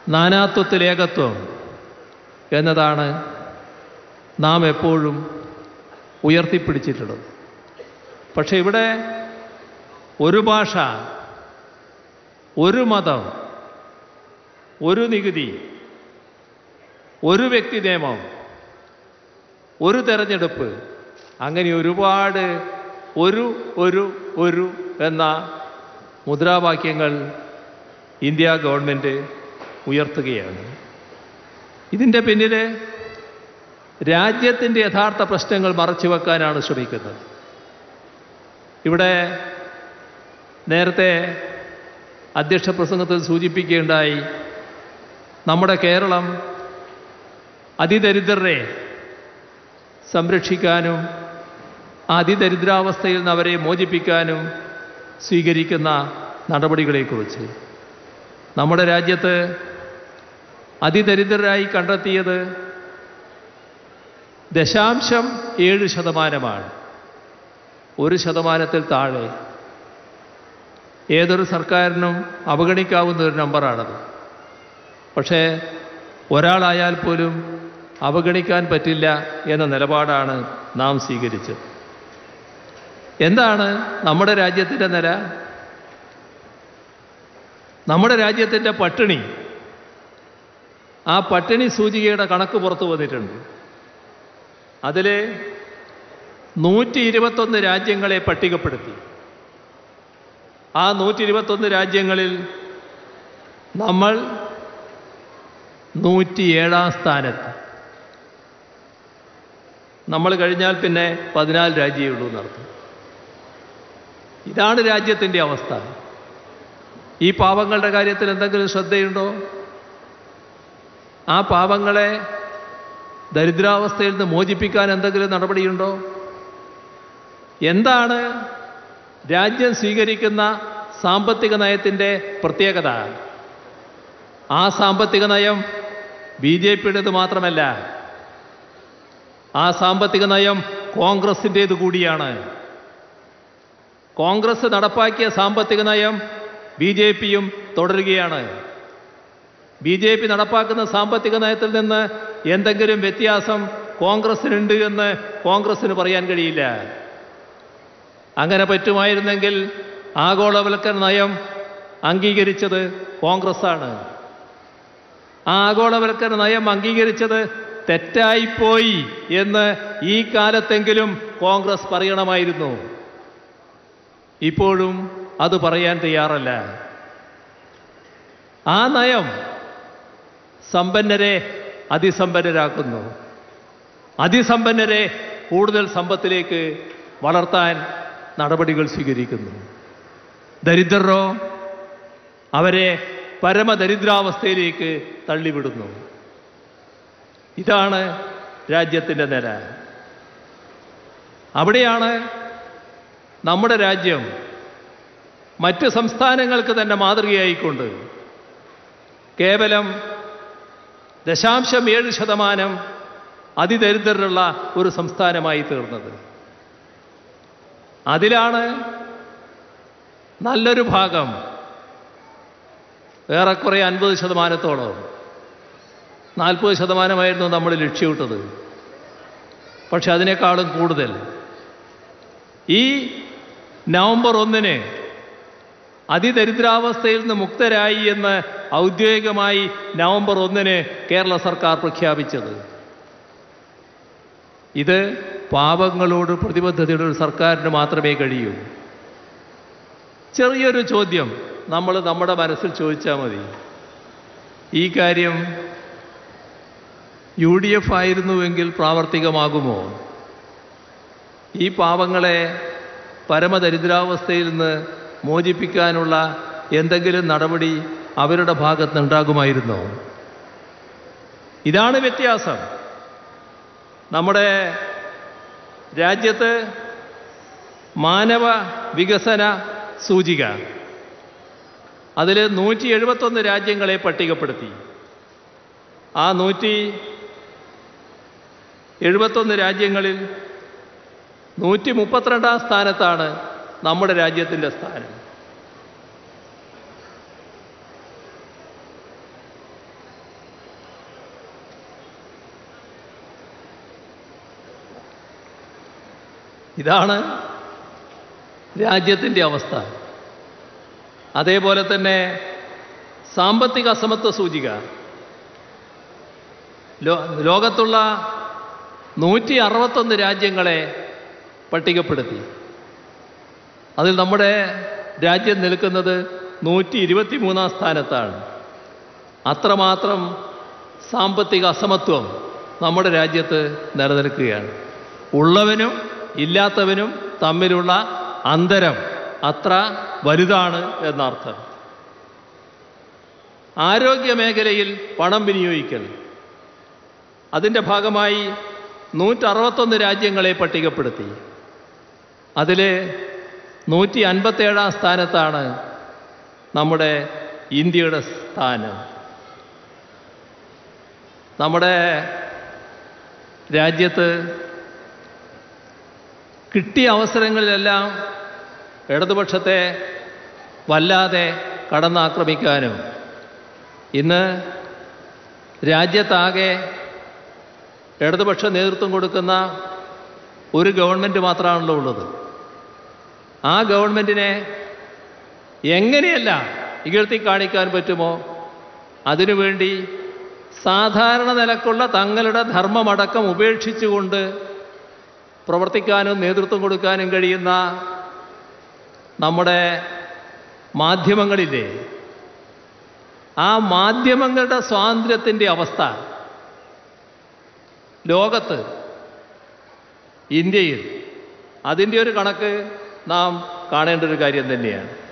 നാനാത്വത്തിൽ ഏകത്വം എന്നതാണ് നാം എപ്പോഴും ഉയർത്തിപ്പിടിച്ചിട്ടുള്ളത് പക്ഷെ ഇവിടെ ഒരു ഭാഷ ഒരു മതം ഒരു നികുതി ഒരു വ്യക്തി നിയമം ഒരു തെരഞ്ഞെടുപ്പ് അങ്ങനെ ഒരുപാട് ഒരു ഒരു ഒരു എന്ന മുദ്രാവാക്യങ്ങൾ ഇന്ത്യ ഗവൺമെൻറ് ഉയർത്തുകയാണ് ഇതിൻ്റെ പിന്നിൽ രാജ്യത്തിൻ്റെ യഥാർത്ഥ പ്രശ്നങ്ങൾ മറച്ചു വെക്കാനാണ് ശ്രമിക്കുന്നത് ഇവിടെ നേരത്തെ അധ്യക്ഷ പ്രസംഗത്തിൽ സൂചിപ്പിക്കുകയുണ്ടായി നമ്മുടെ കേരളം അതിദരിദ്രരെ സംരക്ഷിക്കാനും ആ അതിദരിദ്രാവസ്ഥയിൽ നിന്ന് അവരെ മോചിപ്പിക്കാനും സ്വീകരിക്കുന്ന നടപടികളെക്കുറിച്ച് നമ്മുടെ രാജ്യത്ത് അതിദരിദ്രരായി കണ്ടെത്തിയത് ദശാംശം ഏഴ് ശതമാനമാണ് ഒരു ശതമാനത്തിൽ താഴെ ഏതൊരു സർക്കാരിനും അവഗണിക്കാവുന്ന ഒരു നമ്പറാണത് പക്ഷേ ഒരാളായാൽ പോലും അവഗണിക്കാൻ പറ്റില്ല എന്ന നിലപാടാണ് നാം സ്വീകരിച്ചത് എന്താണ് നമ്മുടെ രാജ്യത്തിൻ്റെ നില നമ്മുടെ രാജ്യത്തിൻ്റെ പട്ടിണി ആ പട്ടിണി സൂചികയുടെ കണക്ക് പുറത്തു വന്നിട്ടുണ്ട് അതിൽ നൂറ്റി ഇരുപത്തൊന്ന് രാജ്യങ്ങളെ പട്ടികപ്പെടുത്തി ആ നൂറ്റി ഇരുപത്തൊന്ന് രാജ്യങ്ങളിൽ നമ്മൾ നൂറ്റിയേഴാം സ്ഥാനത്ത് നമ്മൾ കഴിഞ്ഞാൽ പിന്നെ പതിനാല് രാജ്യമേ ഉള്ളൂ എന്നർത്ഥം ഇതാണ് രാജ്യത്തിൻ്റെ അവസ്ഥ ഈ പാവങ്ങളുടെ കാര്യത്തിൽ എന്തെങ്കിലും ശ്രദ്ധയുണ്ടോ ആ പാവങ്ങളെ ദരിദ്രാവസ്ഥയിൽ നിന്ന് മോചിപ്പിക്കാൻ എന്തെങ്കിലും നടപടിയുണ്ടോ എന്താണ് രാജ്യം സ്വീകരിക്കുന്ന സാമ്പത്തിക നയത്തിൻ്റെ പ്രത്യേകത ആ സാമ്പത്തിക നയം ബി ജെ പിയുടേത് മാത്രമല്ല ആ സാമ്പത്തിക നയം കോൺഗ്രസിൻ്റേത് കൂടിയാണ് കോൺഗ്രസ് നടപ്പാക്കിയ സാമ്പത്തിക നയം ബി ജെ പിയും തുടരുകയാണ് ബി ജെ പി നടപ്പാക്കുന്ന സാമ്പത്തിക നയത്തിൽ നിന്ന് എന്തെങ്കിലും വ്യത്യാസം കോൺഗ്രസിനുണ്ട് എന്ന് കോൺഗ്രസിന് പറയാൻ കഴിയില്ല അങ്ങനെ പറ്റുമായിരുന്നെങ്കിൽ ആഗോളവൽക്കരണ നയം അംഗീകരിച്ചത് കോൺഗ്രസ്സാണ് ആ ആഗോളവൽക്കരണ നയം അംഗീകരിച്ചത് തെറ്റായിപ്പോയി എന്ന് ഈ കാലത്തെങ്കിലും കോൺഗ്രസ് പറയണമായിരുന്നു ഇപ്പോഴും അത് പറയാൻ തയ്യാറല്ല ആ നയം സമ്പന്നരെ അതിസമ്പന്നരാക്കുന്നു അതിസമ്പന്നരെ കൂടുതൽ സമ്പത്തിലേക്ക് വളർത്താൻ നടപടികൾ സ്വീകരിക്കുന്നു ദരിദ്രരോ അവരെ പരമദരിദ്രാവസ്ഥയിലേക്ക് തള്ളിവിടുന്നു ഇതാണ് രാജ്യത്തിൻ്റെ നില അവിടെയാണ് നമ്മുടെ രാജ്യം മറ്റ് സംസ്ഥാനങ്ങൾക്ക് തന്നെ മാതൃകയായിക്കൊണ്ട് കേവലം ദശാംശം ഏഴ് ശതമാനം അതിദരിദ്രരുള്ള ഒരു സംസ്ഥാനമായി തീർന്നത് അതിലാണ് നല്ലൊരു ഭാഗം ഏറെക്കുറെ അൻപത് ശതമാനത്തോളം നാൽപ്പത് ശതമാനമായിരുന്നു നമ്മൾ ലക്ഷ്യമിട്ടത് പക്ഷെ അതിനേക്കാളും കൂടുതൽ ഈ നവംബർ ഒന്നിന് അതിദരിദ്രാവസ്ഥയിൽ നിന്ന് മുക്തരായി എന്ന് ഔദ്യോഗികമായി നവംബർ ഒന്നിന് കേരള സർക്കാർ പ്രഖ്യാപിച്ചത് ഇത് പാവങ്ങളോട് പ്രതിബദ്ധതയുടെ ഒരു സർക്കാരിന് മാത്രമേ കഴിയൂ ചെറിയൊരു ചോദ്യം നമ്മൾ നമ്മുടെ മനസ്സിൽ ചോദിച്ചാൽ മതി ഈ കാര്യം യു ഡി എഫ് ആയിരുന്നുവെങ്കിൽ പ്രാവർത്തികമാകുമോ ഈ പാവങ്ങളെ പരമദരിദ്രാവസ്ഥയിൽ നിന്ന് മോചിപ്പിക്കാനുള്ള എന്തെങ്കിലും നടപടി അവരുടെ ഭാഗത്ത് ഉണ്ടാകുമായിരുന്നോ ഇതാണ് വ്യത്യാസം നമ്മുടെ രാജ്യത്ത് മാനവ വികസന സൂചിക അതിൽ നൂറ്റി എഴുപത്തൊന്ന് രാജ്യങ്ങളെ പട്ടികപ്പെടുത്തി ആ നൂറ്റി എഴുപത്തൊന്ന് രാജ്യങ്ങളിൽ നൂറ്റി മുപ്പത്തിരണ്ടാം സ്ഥാനത്താണ് നമ്മുടെ രാജ്യത്തിൻ്റെ സ്ഥാനം ഇതാണ് രാജ്യത്തിൻ്റെ അവസ്ഥ അതേപോലെ തന്നെ സാമ്പത്തിക അസമത്വ സൂചിക ലോ ലോകത്തുള്ള നൂറ്റി അറുപത്തൊന്ന് രാജ്യങ്ങളെ പട്ടികപ്പെടുത്തി അതിൽ നമ്മുടെ രാജ്യം നിൽക്കുന്നത് നൂറ്റി ഇരുപത്തി മൂന്നാം സ്ഥാനത്താണ് അത്രമാത്രം സാമ്പത്തിക അസമത്വം നമ്മുടെ രാജ്യത്ത് നിലനിൽക്കുകയാണ് ഉള്ളവനും ഇല്ലാത്തവനും തമ്മിലുള്ള അന്തരം അത്ര വലുതാണ് എന്നർത്ഥം ആരോഗ്യ മേഖലയിൽ പണം വിനിയോഗിക്കൽ അതിൻ്റെ ഭാഗമായി നൂറ്ററുപത്തൊന്ന് രാജ്യങ്ങളെ പട്ടികപ്പെടുത്തി അതിൽ നൂറ്റി അൻപത്തേഴാം സ്ഥാനത്താണ് നമ്മുടെ ഇന്ത്യയുടെ സ്ഥാനം നമ്മുടെ രാജ്യത്ത് കിട്ടിയ അവസരങ്ങളിലെല്ലാം ഇടതുപക്ഷത്തെ വല്ലാതെ കടന്നാക്രമിക്കാനും ഇന്ന് രാജ്യത്താകെ ഇടതുപക്ഷ നേതൃത്വം കൊടുക്കുന്ന ഒരു ഗവൺമെൻറ് മാത്രമാണല്ലോ ഉള്ളത് ആ ഗവൺമെൻറ്റിനെ എങ്ങനെയല്ല ഇകഴ്ത്തി കാണിക്കാൻ പറ്റുമോ അതിനുവേണ്ടി സാധാരണ നിലക്കുള്ള തങ്ങളുടെ ധർമ്മമടക്കം ഉപേക്ഷിച്ചുകൊണ്ട് പ്രവർത്തിക്കാനും നേതൃത്വം കൊടുക്കാനും കഴിയുന്ന നമ്മുടെ മാധ്യമങ്ങളില്ലേ ആ മാധ്യമങ്ങളുടെ സ്വാതന്ത്ര്യത്തിൻ്റെ അവസ്ഥ ലോകത്ത് ഇന്ത്യയിൽ അതിൻ്റെ ഒരു കണക്ക് നാം കാണേണ്ട ഒരു കാര്യം തന്നെയാണ്